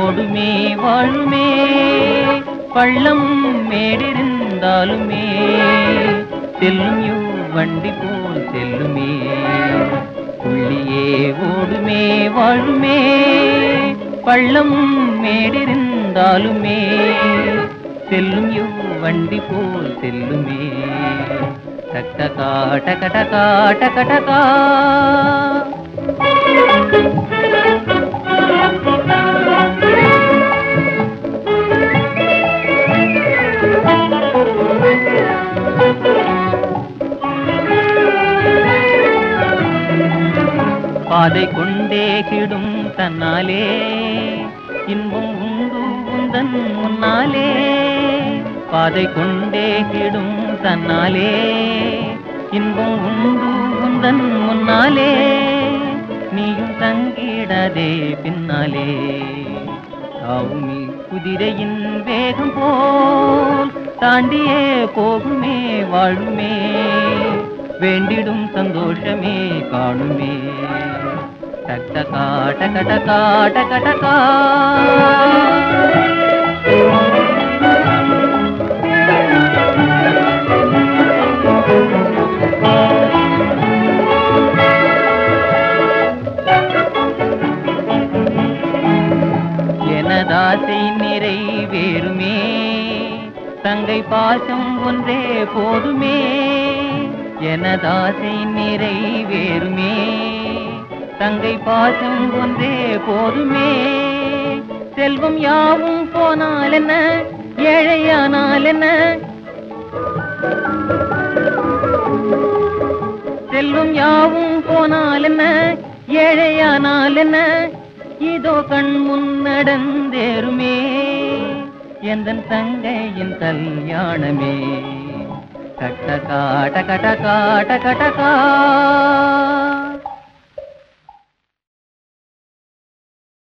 ஓடுமே வாழுமே பள்ளம் மேடிருந்தாலுமே செல்லும் யூ வண்டி போல் செல்லுமே புள்ளியே ஓடுமே வாழுமே பள்ளம் மேடிருந்தாலுமே செல்லும் யூ வண்டி போல் செல்லுமே டக்கடகா டகடகா டகடகா பாதை கொண்டே கிடும் தன்னாலே இன்பம் உண்டு உந்தன் முன்னாலே பாதை கொண்டே கிடும் தன்னாலே இன்பம் உண்டு உந்தன் முன்னாலே நீயும் தங்கிடாதே பின்னாலே தாவுமி குதிரையின் வேகம் போல் தாண்டியே போகுமே வாழுமே வேண்டிடும் சந்தோஷமே காணுமே டக்கடகா டகடகா டகடகா எனதாசை நிறைவேறுமே தங்கை பாசம் ஒன்றே போதுமே எனதாசை நிறைவேறுமே தங்கை பாசம் ஒன்றே போதுமே செல்வம் யாவும் போனால் என்ன ஏழையானால் என்ன செல்வம் யாவும் போனால் என்ன ஏழையானால் என்ன இதோ கண் முன்னடந்தேருமே எந்தன் தங்கையின் கல்யாணமே டக்கடகா டகடகா டகடகா